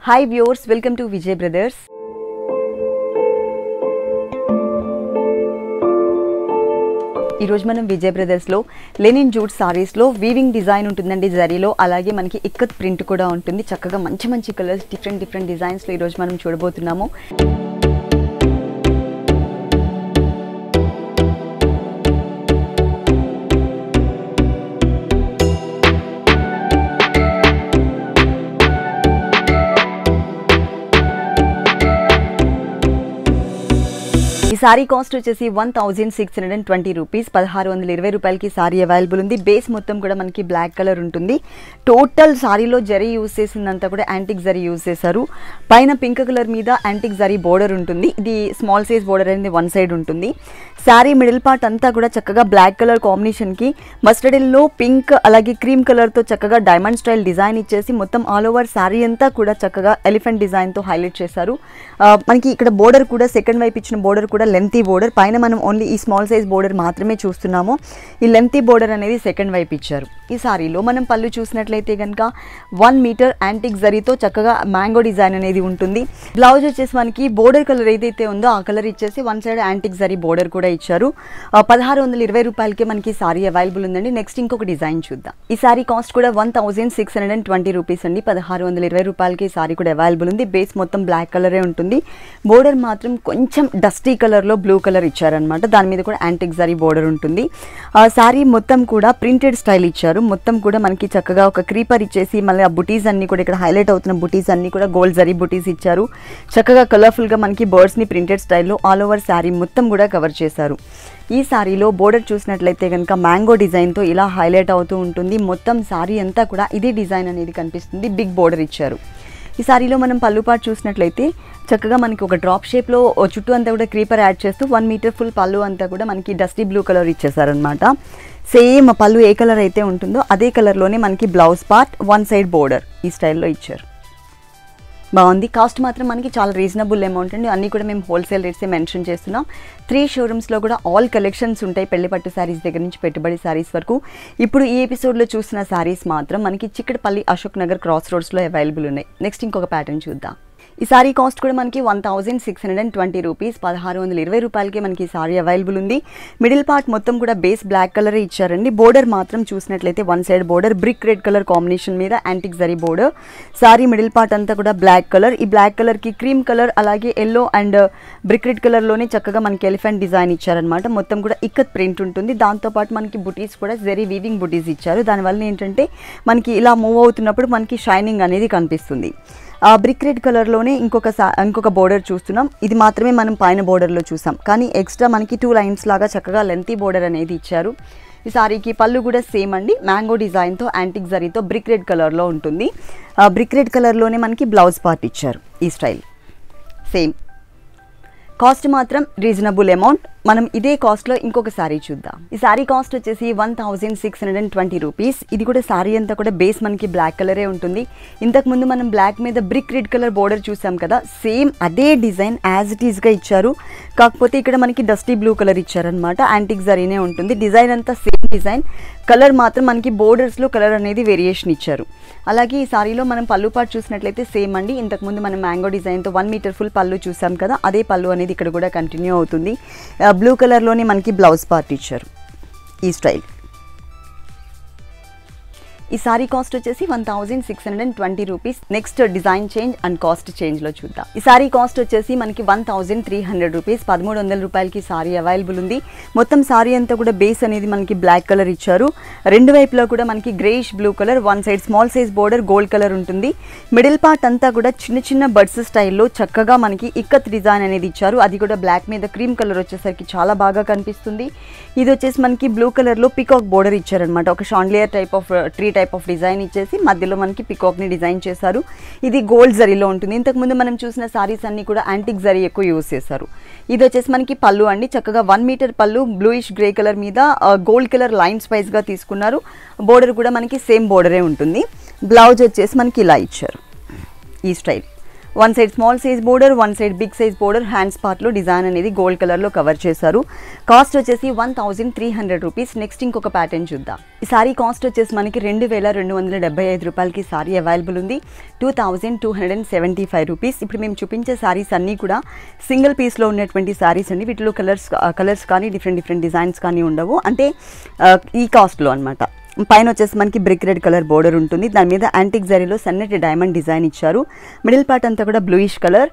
hi viewers welcome to Vijay brothers ఈరోజు మనం విజయ్ బ్రదర్స్లో లెనిన్ జూట్ సారీస్లో వీవింగ్ డిజైన్ ఉంటుందండి జరీలో అలాగే మనకి ఇక్కత్ ప్రింట్ కూడా ఉంటుంది చక్కగా మంచి మంచి కలర్స్ డిఫరెంట్ డిఫరెంట్ డిజైన్స్లో ఈరోజు మనం చూడబోతున్నాము ఈ సారీ కాస్ట్ వచ్చేసి one thousand six hundred and twenty rupees పదహారు వందల ఇరవై రూపాయలకి సారీ అవైలబుల్ ఉంది బేస్ మొత్తం కూడా మనకి బ్లాక్ కలర్ ఉంటుంది టోటల్ సారీలో జరీ యూస్ చేసిందంతా కూడా యాంటిక్ జరీ యూస్ చేశారు పైన పింక్ కలర్ మీద యాంటిక్ జరీ బోర్డర్ ఉంటుంది ఇది స్మాల్ సైజ్ బోర్డర్ అనేది వన్ సైడ్ ఉంటుంది శారీ మిడిల్ పార్ట్ అంతా కూడా చక్కగా బ్లాక్ కలర్ కాంబినేషన్కి మస్టర్డ్ ఎల్లో పింక్ అలాగే క్రీమ్ కలర్తో చక్కగా డైమండ్ స్టైల్ డిజైన్ ఇచ్చేసి మొత్తం ఆల్ ఓవర్ శారీ అంతా కూడా చక్కగా ఎలిఫెంట్ డిజైన్తో హైలైట్ చేశారు ఆ, మనకి ఇక్కడ బోర్డర్ కూడా సెకండ్ వైపు ఇచ్చిన బోర్డర్ కూడా లెంతీ బోర్డర్ పైన మనం ఓన్లీ ఈ స్మాల్ సైజ్ బోర్డర్ మాత్రమే చూస్తున్నాము ఈ లెంతీ బోర్డర్ అనేది సెకండ్ వైపు ఇచ్చారు ఈ సారీలో మనం పళ్ళు చూసినట్లయితే కనుక వన్ మీటర్ యాంటిక్ జరీతో చక్కగా మ్యాంగో డిజైన్ అనేది ఉంటుంది బ్లౌజ్ వచ్చేసి మనకి బోర్డర్ కలర్ ఏదైతే ఉందో ఆ కలర్ ఇచ్చేసి one side antique zari border కూడా ఇచ్చారు ఆ, పదహారు వందల ఇరవై రూపాయలకి మనకి సారీ అవైలబుల్ ఉందండి నెక్స్ట్ ఇంకొక డిజైన్ చూద్దాం ఈ సారీ కాస్ట్ కూడా one thousand six hundred and twenty rupees అండి పదహారు వందల ఇరవై రూపాయలకి ఈ సారీ కూడా అవైలబుల్ ఉంది బేస్ మొత్తం బ్లాక్ కలరే ఉంటుంది బోర్డర్ మాత్రం కొంచెం డస్టీ కలర్లో బ్లూ కలర్ ఇచ్చారనమాట దాని మీద కూడా యాంటిక్ జరీ బోర్డర్ ఉంటుంది ఆ సారీ మొత్తం కూడా ప్రింటెడ్ స్టైల్ ఇచ్చారు మొత్తం కూడా మనకి చక్కగా ఒక క్రీపర్ ఇచ్చేసి మళ్ళీ ఆ బుటీస్ అన్ని కూడా ఇక్కడ హైలైట్ అవుతున్న బుటీస్ అన్ని కూడా గోల్డ్ జరీ బుటీస్ ఇచ్చారు చక్కగా కలర్ఫుల్గా మనకి బర్డ్స్ని ప్రింటెడ్ స్టైల్లో ఆల్ ఓవర్ శారీ మొత్తం కూడా కవర్ చేశారు ఈ సారీలో బోర్డర్ చూసినట్లయితే కనుక మ్యాంగో డిజైన్తో ఇలా హైలైట్ అవుతూ ఉంటుంది మొత్తం సారీ అంతా కూడా ఇదే డిజైన్ అనేది కనిపిస్తుంది బిగ్ బోర్డర్ ఇచ్చారు ఈ సారీలో మనం పళ్ళు పాటు చూసినట్లయితే చక్కగా మనకి ఒక డ్రాప్ షేప్లో చుట్టూ అంతా కూడా క్రీపర్ యాడ్ చేస్తూ వన్ మీటర్ ఫుల్ పళ్ళు అంతా కూడా మనకి డస్టీ బ్లూ కలర్ ఇచ్చేసారనమాట సేమ్ పళ్ళు ఏ కలర్ అయితే ఉంటుందో అదే కలర్లోనే మనకి blouse part one side border ఈ స్టైల్లో ఇచ్చారు బాగుంది కాస్ట్ మాత్రం మనకి చాలా రీజనబుల్ అమౌంట్ అండి అన్నీ కూడా మేము హోల్సేల్ రేట్సే మెన్షన్ చేస్తున్నాం త్రీ షోరూమ్స్లో కూడా ఆల్ కలెక్షన్స్ ఉంటాయి పెళ్లి పట్టు శారీస్ దగ్గర నుంచి పెట్టుబడి శారీస్ వరకు ఇప్పుడు ఈ ఎపిసోడ్లో చూసిన శారీస్ మాత్రం మనకి చిక్కడపల్లి అశోక్ నగర్ క్రాస్ రోడ్స్లో అవైలబుల్ ఉన్నాయి నెక్స్ట్ ఇంకొక ప్యాటర్న్ చూద్దాం ఈ సారీ కాస్ట్ కూడా మనకి one thousand six hundred and twenty rupees పదహారు వందల ఇరవై రూపాయలకి మనకి ఈ సారీ అవైలబుల్ ఉంది మిడిల్ పార్ట్ మొత్తం కూడా బేస్ బ్లాక్ కలర్ ఇచ్చారండి బోర్డర్ మాత్రం చూసినట్లయితే one side border brick red colour combination మీద antique zari border sari middle part అంతా కూడా బ్లాక్ కలర్ ఈ బ్లాక్ కలర్కి క్రీమ్ కలర్ అలాగే ఎల్లో అండ్ బ్రిక్ రెడ్ కలర్లోనే చక్కగా మనకి ఎలిఫెంట్ డిజైన్ ఇచ్చారనమాట మొత్తం కూడా ఇక్కత్ ప్రింట్ ఉంటుంది దాంతోపాటు మనకి బుటీస్ కూడా జరీ వీవింగ్ బుటీస్ ఇచ్చారు దానివల్ల ఏంటంటే మనకి ఇలా మూవ్ అవుతున్నప్పుడు మనకి షైనింగ్ అనేది కనిపిస్తుంది ఆ బ్రిక్ రెడ్ కలర్లోనే ఇంకొక సా ఇంకొక బోర్డర్ చూస్తున్నాం ఇది మాత్రమే మనం పైన బోర్డర్లో చూసాం కానీ ఎక్స్ట్రా మనకి టూ లైన్స్ లాగా చక్కగా లెంతీ బోర్డర్ అనేది ఇచ్చారు ఈ సారీకి పళ్ళు కూడా సేమ్ అండి మ్యాంగో డిజైన్తో యాంటిక్ జరీతో బ్రిక్ రెడ్ కలర్లో ఉంటుంది ఆ బ్రిక్ రెడ్ కలర్లోనే మనకి బ్లౌజ్ పార్ట్ ఇచ్చారు ఈ స్టైల్ సేమ్ కాస్ట్ మాత్రం రీజనబుల్ అమౌంట్ మనం ఇదే కాస్ట్లో ఇంకొక సారీ చూద్దాం ఈ సారీ కాస్ట్ వచ్చేసి one thousand six hundred and twenty rupees ఇది కూడా సారీ అంతా కూడా బేస్ మనకి బ్లాక్ కలరే ఉంటుంది ఇంతకు ముందు మనం బ్లాక్ మీద బ్రిక్ రెడ్ కలర్ బోర్డర్ చూసాం కదా సేమ్ అదే డిజైన్ యాజ్ ఇట్ ఈస్గా ఇచ్చారు కాకపోతే ఇక్కడ మనకి డస్టీ బ్లూ కలర్ ఇచ్చారనమాట యాంటిక్ జరీనే ఉంటుంది డిజైన్ అంతా సేమ్ డిజైన్ కలర్ మాత్రం మనకి బోర్డర్స్లో కలర్ అనేది వేరియేషన్ ఇచ్చారు అలాగే ఈ సారీలో మనం పళ్ళు పాటు చూసినట్లయితే సేమ్ అండి ఇంతకుముందు మనం మ్యాంగో డిజైన్తో వన్ మీటర్ ఫుల్ పళ్ళు చూసాం కదా అదే పళ్ళు అనేది ఇక్కడ కూడా కంటిన్యూ అవుతుంది బ్లూ కలర్లోనే మనకి బ్లౌజ్ పార్ట్ ఇచ్చారు ఈ స్టైల్ ఈ సారీ కాస్ట్ వచ్చేసి one thousand six hundred and twenty rupees next design change and cost చేంజ్లో చూద్దాం ఈ సారీ కాస్ట్ వచ్చేసి మనకి one thousand three hundred rupees పదమూడు వందల రూపాయలకి సారీ అవైలబుల్ ఉంది మొత్తం సారీ అంతా కూడా బేస్ అనేది మనకి బ్లాక్ కలర్ ఇచ్చారు రెండు వైపులో కూడా మనకి greyish blue colour one side small size border gold colour ఉంటుంది మిడిల్ పార్ట్ అంతా కూడా చిన్న చిన్న బడ్స్ స్టైల్లో చక్కగా మనకి ఇక్కత్ డిజైన్ అనేది ఇచ్చారు అది కూడా బ్లాక్ మీద క్రీమ్ కలర్ వచ్చేసరికి చాలా బాగా కనిపిస్తుంది ఇది వచ్చేసి మనకి బ్లూ కలర్లో పికాక్ బోర్డర్ ఇచ్చారనమాట ఒక chandelier type of tree type of design ఇచ్చేసి మధ్యలో మనకి పికాక్ని డిజైన్ చేశారు ఇది గోల్డ్ జరీలో ఉంటుంది ఇంతకుముందు మనం చూసిన సారీస్ అన్ని కూడా యాంటిక్ జరీ ఎక్కువ యూస్ చేశారు ఇది వచ్చేసి మనకి పళ్ళు అండి చక్కగా వన్ మీటర్ పళ్ళు బ్లూయిష్ గ్రే కలర్ మీద గోల్డ్ కలర్ లైన్స్ వైజ్గా తీసుకున్నారు బోర్డర్ కూడా మనకి సేమ్ బోర్డరే ఉంటుంది బ్లౌజ్ వచ్చేసి మనకి ఇలా ఇచ్చారు ఈ style one side small size border one side big size border hands పార్ట్లో డిజైన్ అనేది గోల్డ్ కలర్లో కవర్ చేశారు కాస్ట్ వచ్చేసి one thousand three hundred rupees next ఇంకొక ప్యాటర్న్ చూద్దాం ఈ సారీ కాస్ట్ వచ్చేసి మనకి రెండు వేల రెండు వందల డెబ్బై ఐదు రూపాయలకి సారీ అవైలబుల్ ఉంది two thousand two hundred and seventy five rupees ఇప్పుడు మేము చూపించే సారీస్ అన్నీ కూడా సింగిల్ పీస్లో ఉన్నటువంటి సారీస్ అండి వీటిలో కలర్స్ కలర్స్ కానీ డిఫరెంట్ డిఫరెంట్ డిజైన్స్ కానీ ఉండవు అంటే ఆ, ఈ కాస్ట్లో అనమాట పైన వచ్చేసి మనకి బ్రిక్ రెడ్ కలర్ బోర్డర్ ఉంటుంది దాని మీద యాంటిక్ జరీలో సన్నటి డైమండ్ డిజైన్ ఇచ్చారు మిడిల్ పార్ట్ అంతా కూడా బ్లూయిష్ కలర్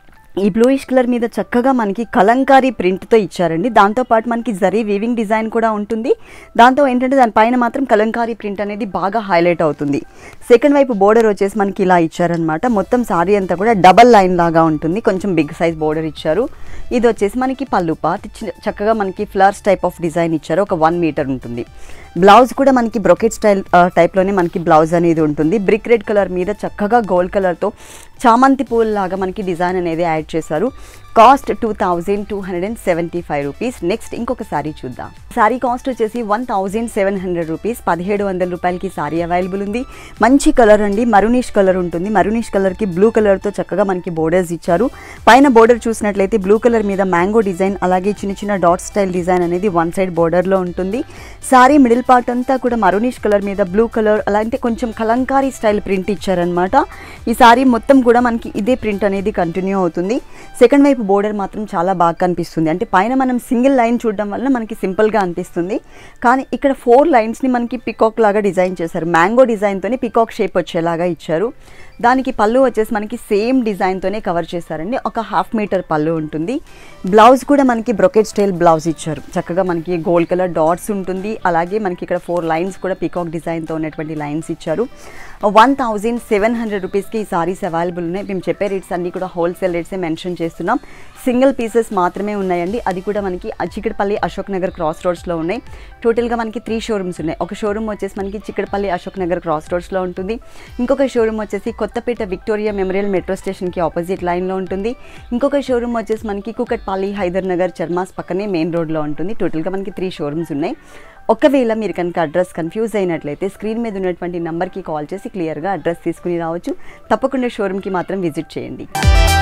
ఈ బ్లూయిష్ కలర్ మీద చక్కగా మనకి కలంకారీ ప్రింట్తో ఇచ్చారండి దాంతోపాటు మనకి జరీ వీవింగ్ డిజైన్ కూడా ఉంటుంది దాంతో ఏంటంటే దానిపైన మాత్రం కలంకారీ ప్రింట్ అనేది బాగా హైలైట్ అవుతుంది సెకండ్ వైపు బోర్డర్ వచ్చేసి మనకి ఇలా ఇచ్చారనమాట మొత్తం సారీ అంతా కూడా డబల్ లైన్ లాగా ఉంటుంది కొంచెం బిగ్ సైజ్ బోర్డర్ ఇచ్చారు ఇది వచ్చేసి మనకి పళ్ళు పార్ట్ చి- చక్కగా మనకి ఫ్లవర్స్ టైప్ ఆఫ్ డిజైన్ ఇచ్చారు ఒక వన్ మీటర్ ఉంటుంది బ్లౌజ్ కూడా మనకి బ్రొకెట్ స్టైల్ ఆ, టైప్లోనే మనకి బ్లౌజ్ అనేది ఉంటుంది బ్రిక్ రెడ్ కలర్ మీద చక్కగా గోల్డ్ కలర్తో చామంతి పూల్ లాగా మనకి డిజైన్ అనేది యాడ్ చేశారు cost two thousand two hundred and seventy five rupees next ఇంకొక సారీ చూద్దాం సారీ కాస్ట్ వచ్చేసి one thousand seven hundred rupees పదిహేడు వందల రూపాయలకి సారీ అవైలబుల్ ఉంది మంచి కలర్ అండి మరునీష్ కలర్ ఉంటుంది మరునీష్ కలర్కి బ్లూ కలర్తో చక్కగా మనకి బోర్డర్స్ ఇచ్చారు పైన బోర్డర్ చూసినట్లయితే బ్లూ కలర్ మీద మ్యాంగో డిజైన్ అలాగే చిన్న చిన్న డాట్ స్టైల్ డిజైన్ అనేది వన్ సైడ్ బోర్డర్లో ఉంటుంది సారీ మిడిల్ పార్ట్ అంతా కూడా మరునీష్ కలర్ మీద బ్లూ కలర్ అలాంటి కొంచెం కలంకారీ స్టైల్ ప్రింట్ ఇచ్చారనమాట ఈ సారీ మొత్తం కూడా మనకి ఇదే ప్రింట్ అనేది కంటిన్యూ అవుతుంది సెకండ్ వైపు బోర్డర్ మాత్రం చాలా బాగా కనిపిస్తుంది అంటే పైన మనం సింగిల్ లైన్ చూడడం వల్ల మనకి సింపుల్గా అనిపిస్తుంది కానీ ఇక్కడ ఫోర్ లైన్స్ని మనకి పికాక్ లాగా డిజైన్ చేశారు మ్యాంగో డిజైన్తోనే పికాక్ షేప్ వచ్చేలాగా ఇచ్చారు దానికి పళ్ళు వచ్చేసి మనకి సేమ్ డిజైన్తోనే కవర్ చేశారండి ఒక హాఫ్ మీటర్ పళ్ళు ఉంటుంది బ్లౌజ్ కూడా మనకి బ్రొకెట్ స్టైల్ బ్లౌజ్ ఇచ్చారు చక్కగా మనకి గోల్డ్ కలర్ డాట్స్ ఉంటుంది అలాగే మనకి ఇక్కడ ఫోర్ లైన్స్ కూడా పికాక్ డిజైన్తో ఉన్నటువంటి లైన్స్ ఇచ్చారు వన్ థౌజండ్ సెవెన్ హండ్రెడ్ రూపీస్కి ఈ సారీస్ అవైలబుల్ ఉన్నాయి మేము చెప్పే రేట్స్ అన్నీ కూడా హోల్సేల్ రేట్సే మెన్షన్ చేస్తున్నాం సింగిల్ పీసెస్ మాత్రమే ఉన్నాయండి అది కూడా మనకి చిక్కడపల్లి అశోక్ నగర్ క్రాస్ రోడ్స్లో ఉన్నాయి టోటల్గా మనకి త్రీ షోరూమ్స్ ఉన్నాయి ఒక షోరూమ్ వచ్చేసి మనకి చిక్కడపల్లి అశోక్ నగర్ క్రాస్ రోడ్స్లో ఉంటుంది ఇంకొక షోరూమ్ వచ్చేసి కొత్తపేట విక్టోరియా మెమోరియల్ మెట్రో స్టేషన్కి ఆపోజిట్ లైన్లో ఉంటుంది ఇంకొక షోరూమ్ వచ్చేసి మనకి కుకట్పల్లి హైదర్ నగర్ చర్మాస్ పక్కనే మెయిన్ రోడ్లో ఉంటుంది టోటల్గా మనకి త్రీ షోరూమ్స్ ఉన్నాయి ఒకవేళ మీరు కనుక అడ్రస్ కన్ఫ్యూజ్ అయినట్లయితే స్క్రీన్ మీద ఉన్నటువంటి నెంబర్కి కాల్ చేసి క్లియర్గా అడ్రస్ తీసుకుని రావచ్చు తప్పకుండా షోరూమ్కి మాత్రం విజిట్ చేయండి